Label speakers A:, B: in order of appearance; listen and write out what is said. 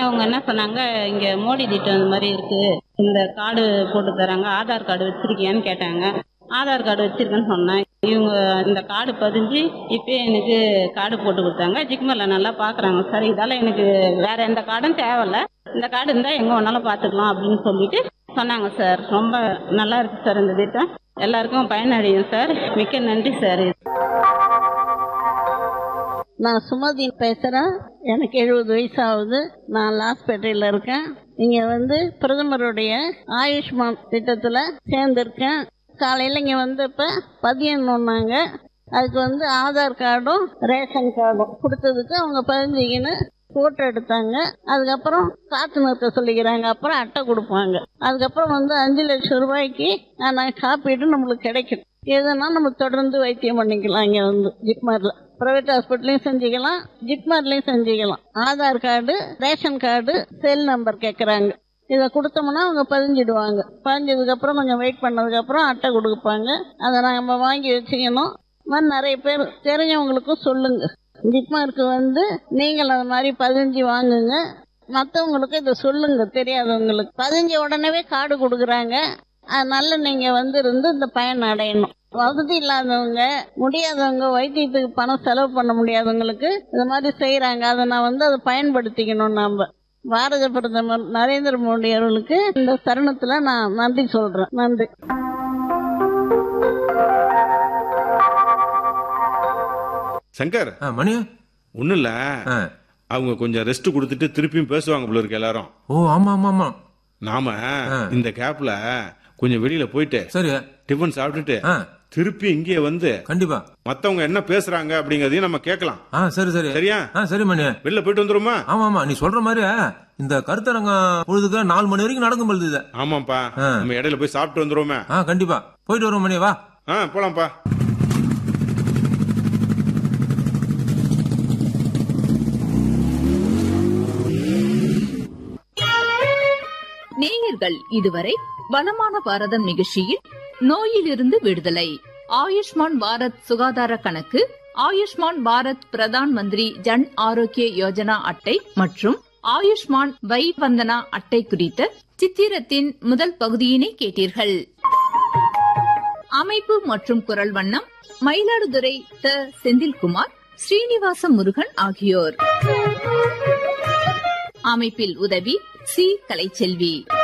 A: அவங்க என்ன சொன்னாங்க இங்க மோடி திட்டம் இந்த மாதிரி இருக்கு இந்த கார்டு போட்டு தராங்க ஆதார் கார்டு வச்சிருக்கியான்னு கேட்டாங்க ஆதார் கார்டு வச்சிருக்கேன்னு சொன்னேன் இவங்க இந்த கார்டு பதிஞ்சு இப்போ எனக்கு கார்டு போட்டு கொடுத்தாங்க ஜிக்மரில் நல்லா பார்க்குறாங்க சார் இதால எனக்கு வேற எந்த கார்டும் தேவையில்ல இந்த கார்டு இருந்தால் எங்கே வேணாலும் பார்த்துக்கலாம் அப்படின்னு சொல்லிட்டு சொன்னாங்க சார் ரொம்ப நல்லா இருக்கு சார் இந்த திட்டம் எல்லாருக்கும் பயனடையும் சார் மிக்க நன்றி சார்
B: நான் சுமதி பேசுறேன் எனக்கு எழுபது வயசு ஆகுது நான் லாஸ்பேட்டையில் இருக்கேன் இங்க வந்து பிரதமருடைய ஆயுஷ்மான் திட்டத்துல சேர்ந்திருக்கேன் காலையில இங்க வந்தப்ப பதியணுன்னாங்க அதுக்கு வந்து ஆதார் கார்டும் ரேஷன் கார்டும் கொடுத்ததுக்கு அவங்க பதிஞ்சிக்கின்னு போட்டோ எடுத்தாங்க அதுக்கப்புறம் காத்து நிறுத்த சொல்லிக்கிறாங்க அப்புறம் அட்டை கொடுப்பாங்க அதுக்கப்புறம் வந்து அஞ்சு லட்சம் ரூபாய்க்கு நான் காப்பீடு நம்மளுக்கு கிடைக்கும் எதுனா நம்ம தொடர்ந்து வைத்தியம் பண்ணிக்கலாம் இங்க வந்து ஜிப்மர்ல பிரைவேட் ஹாஸ்பிட்டலையும் செஞ்சுக்கலாம் ஜிப்மர்லயும் செஞ்சுக்கலாம் Aadhaar card ration card cell number கேட்குறாங்க இதை கொடுத்தோம்னா அவங்க பதிஞ்சிடுவாங்க பதிஞ்சதுக்கு அப்புறம் கொஞ்சம் வெயிட் பண்ணதுக்கு அப்புறம் அட்டை கொடுப்பாங்க அதை நம்ம வாங்கி வச்சுக்கணும் மாதிரி நிறைய பேர் தெரிஞ்சவங்களுக்கும் சொல்லுங்க ஜிப்மார்க்கு வந்து நீங்கள் அது மாதிரி பதிஞ்சு வாங்குங்க மற்றவங்களுக்கு இதை சொல்லுங்க தெரியாதவங்களுக்கு பதிஞ்ச உடனே கார்டு கொடுக்குறாங்க அதனால நீங்க வந்து இருந்து இந்த பயன் அடையணும் வசதி இல்லாதவங்க முடியாதவங்க வைத்தியத்துக்கு பணம் செலவு பண்ண முடியாதவங்களுக்கு இந்த மாதிரி செய்யறாங்க அதை நான் வந்து அதை பயன்படுத்திக்கணும் நாம பாரத பிரதமர் நரேந்திர மோடி அவர்களுக்கு இந்த தருணத்துல நான் நன்றி சொல்றேன் நன்றி
C: சங்கர்
D: ஆ, மணி
C: ஒண்ணும் இல்ல
D: ஆ.
C: அவங்க கொஞ்சம் ரெஸ்ட் கொடுத்துட்டு திருப்பியும் பேசுவாங்க போல இருக்கு எல்லாரும்
D: ஓ ஆமா ஆமா ஆமா
C: நாம இந்த கேப்ல கொஞ்சம் வெளியில போயிட்டு
D: சரி
C: டிஃபன் சாப்பிட்டுட்டு
D: ஆ
C: திருப்பி இங்கே வந்து
D: கண்டிப்பா
C: மத்தவங்க என்ன பேசுறாங்க அப்படிங்கறதையும் நம்ம கேட்கலாம்
D: ஆ சரி சரி
C: சரியா
D: ஆ சரி மணி
C: வெளில போயிட்டு வந்துருமா
D: ஆமா ஆமா நீ சொல்ற மாதிரி இந்த கருத்தரங்கம் பொழுதுக்கு நாலு மணி வரைக்கும் நடக்கும் பொழுது இது
C: ஆமாப்பா
D: ஆ.
C: நம்ம இடையில போய் சாப்பிட்டு வந்துருவோமே
D: ஆ கண்டிப்பா போயிட்டு வருவோம் மணி வா
C: ஆ போலாம்ப்பா
E: நேயர்கள் இதுவரை வளமான பாரதம் நிகழ்ச்சியில் நோயிலிருந்து விடுதலை ஆயுஷ்மான் பாரத் சுகாதார கணக்கு ஆயுஷ்மான் பாரத் பிரதான் மந்திரி ஜன் ஆரோக்கிய யோஜனா அட்டை மற்றும் ஆயுஷ்மான் வை வந்தனா அட்டை குறித்த சித்திரத்தின் முதல் பகுதியினை கேட்டீர்கள் அமைப்பு மற்றும் குரல் வண்ணம் மயிலாடுதுறை த செந்தில்குமார் ஸ்ரீனிவாச முருகன் ஆகியோர் அமைப்பில் உதவி சி கலைச்செல்வி